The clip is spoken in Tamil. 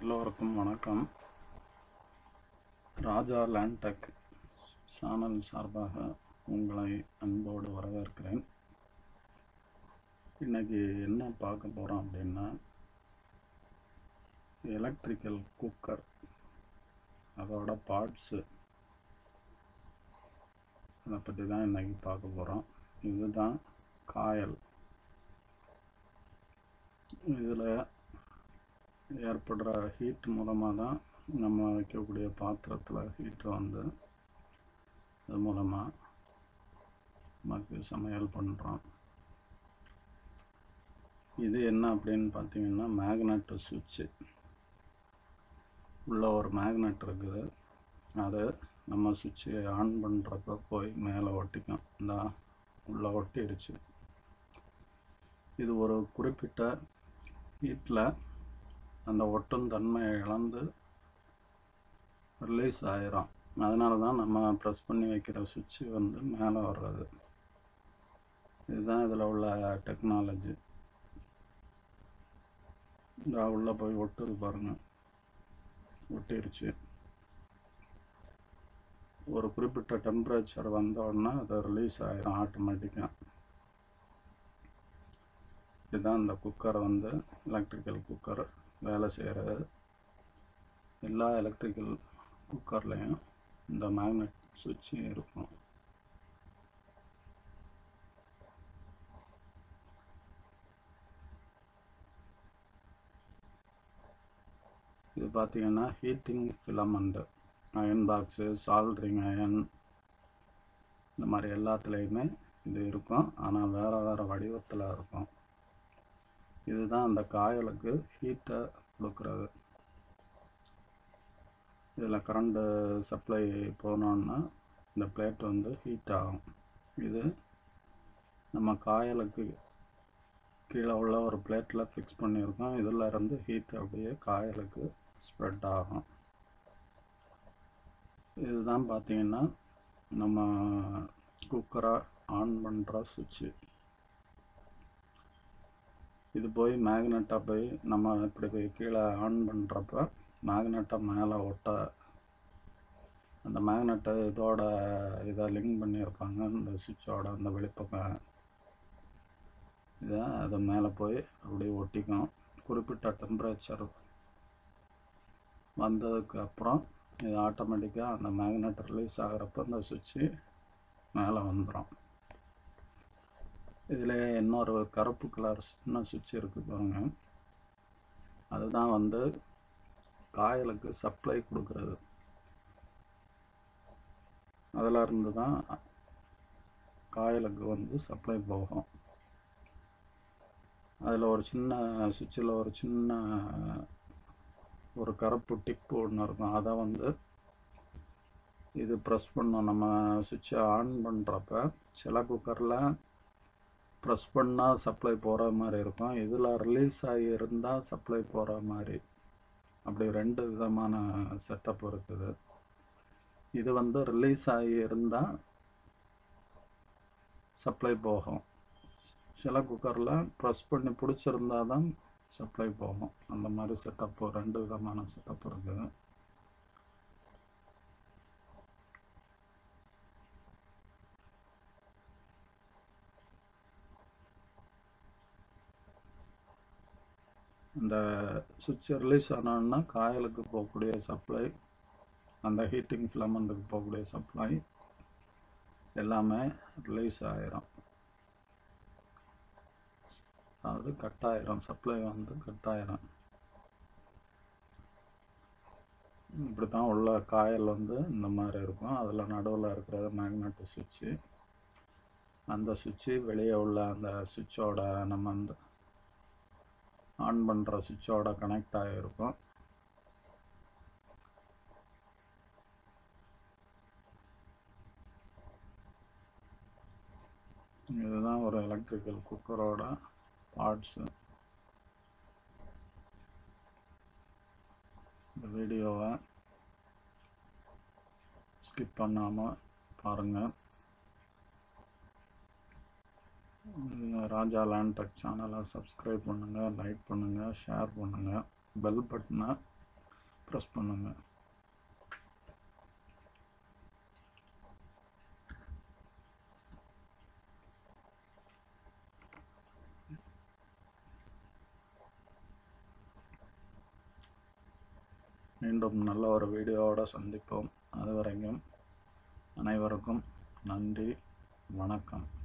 எல்லோருக்கும் வணக்கம் ராஜா லேண்ட்டெக் சேனல் சார்பாக உங்களை அன்போடு வரவேற்கிறேன் இன்னைக்கு என்ன பார்க்க போகிறோம் அப்படின்னா எலக்ட்ரிக்கல் குக்கர் அதோட பார்ட்ஸு அதை பற்றி தான் இன்னைக்கு பார்க்க போகிறோம் இதுதான் காயல் இதில் ஏற்படுற ஹீட் மூலமாக தான் நம்ம வைக்கக்கூடிய பாத்திரத்தில் ஹீட் வந்து அது மூலமாக நமக்கு சமையல் பண்ணுறோம் இது என்ன அப்படின்னு பார்த்தீங்கன்னா மேக்னெட் சுவிட்சு உள்ள ஒரு மேக்னெட் இருக்குது அதை நம்ம சுவிட்சு ஆன் பண்ணுறப்ப போய் மேலே ஒட்டிக்கும் இந்த உள்ள ஒட்டிருச்சு இது ஒரு குறிப்பிட்ட ஹீட்டில் அந்த ஒட்டும் தன்மையை இழந்து ரிலீஸ் ஆயிரும் அதனால தான் நம்ம ப்ரெஸ் பண்ணி வைக்கிற சுவிட்சு வந்து மேலே வர்றது இதுதான் இதில் உள்ள டெக்னாலஜி இந்த உள்ளே போய் ஒட்டுது பாருங்க ஒட்டிருச்சு ஒரு குறிப்பிட்ட டெம்பரேச்சர் வந்த உடனே அது ரிலீஸ் ஆயிரும் ஆட்டோமேட்டிக்காக இதுதான் இந்த குக்கர் வந்து எலக்ட்ரிக்கல் குக்கர் வேலை செய்கிறது எல்லா எலக்ட்ரிக்கல் குக்கர்லேயும் இந்த மேக்னெட் சுவிட்சு இருக்கும் இது பார்த்தீங்கன்னா heating filament iron box soldering iron இந்த மாதிரி எல்லாத்துலேயுமே இது இருக்கும் ஆனால் வேறு வேறு வடிவத்தில் இருக்கும் இதுதான் அந்த காயலுக்கு ஹீட்டை கொடுக்குறது இதில் கரண்ட்டு சப்ளை போனோன்னா இந்த பிளேட் வந்து ஹீட் ஆகும் இது நம்ம காயலுக்கு கீழே உள்ள ஒரு பிளேட்டில் ஃபிக்ஸ் பண்ணியிருக்கோம் இதில் இருந்து ஹீட் அப்படியே காயலுக்கு ஸ்ப்ரெட் ஆகும் இதுதான் பார்த்தீங்கன்னா நம்ம குக்கரை ஆன் பண்ணுற சுவிட்சு இது போய் மேக்னெட்டாக போய் நம்ம இப்படி போய் கீழே ஆன் பண்ணுறப்ப மேக்னெட்டை மேலே ஒட்ட அந்த மேக்னெட்டை இதோட இதை லிங்க் பண்ணியிருப்பாங்க இந்த சுவிட்சோட அந்த வெளிப்பக்கம் இதை அது மேலே போய் அப்படியே ஒட்டிக்கும் குறிப்பிட்ட டெம்பரேச்சர் வந்ததுக்கு அப்புறம் இது ஆட்டோமேட்டிக்காக அந்த மேக்னெட் ரிலீஸ் ஆகிறப்ப இந்த சுவிட்சு மேலே வந்துடும் இதில் இன்னொரு கருப்பு கலர் சின்ன சுவிட்ச் இருக்குது பாருங்க அதுதான் வந்து காயலுக்கு சப்ளை கொடுக்கறது அதில் இருந்து தான் காயலுக்கு வந்து சப்ளை போகும் அதில் ஒரு சின்ன சுவிட்சில் ஒரு சின்ன ஒரு கருப்பு டிப்பு ஒன்று இருக்கும் அதை வந்து இது ப்ரெஸ் பண்ணோம் நம்ம சுவிட்சை ஆன் பண்ணுறப்ப சில குக்கரில் ப்ரெஸ் பண்ணால் சப்ளை போகிற மாதிரி இருக்கும் இதில் ரிலீஸ் ஆகி இருந்தால் சப்ளை போகிற மாதிரி அப்படி ரெண்டு விதமான செட்டப் இருக்குது இது வந்து ரிலீஸ் ஆகி இருந்தால் சப்ளை போகும் சில குக்கரில் ப்ரெஸ் பண்ணி பிடிச்சிருந்தா தான் சப்ளை போகும் அந்த மாதிரி செட்டப் ரெண்டு விதமான செட்டப் இருக்குது இந்த சுவிட்ச் ரிலீஸ் ஆனோன்னா காயலுக்கு போகக்கூடிய சப்ளை அந்த ஹீட்டிங் ஃபிலமெண்ட்டுக்கு போகக்கூடிய சப்ளை எல்லாமே ரிலீஸ் ஆயிரும் அதாவது கட் ஆயிரும் சப்ளை வந்து கட் ஆயிரும் இப்படி தான் உள்ள காயல் வந்து இந்த மாதிரி இருக்கும் அதில் நடுவில் இருக்கிறது மேக்னெட் சுவிட்சு அந்த சுவிட்சு வெளியே உள்ள அந்த சுவிட்சோட நம்ம அந்த ஆன் பண்ணுற சுவிட்சோட கனெக்ட் ஆகிருக்கும் இதுதான் ஒரு எலக்ட்ரிக்கல் குக்கரோட பார்ட்ஸு இந்த வீடியோவை ஸ்கிப் பண்ணாமல் பாருங்கள் ராஜா லேண்ட் டெக் சேனலை சப்ஸ்கிரைப் பண்ணுங்கள் லைக் பண்ணுங்கள் ஷேர் பண்ணுங்கள் பெல் பட்டனை ப்ரெஸ் பண்ணுங்க மீண்டும் நல்ல ஒரு வீடியோவோட சந்திப்போம் அது வரைக்கும் அனைவருக்கும் நன்றி வணக்கம்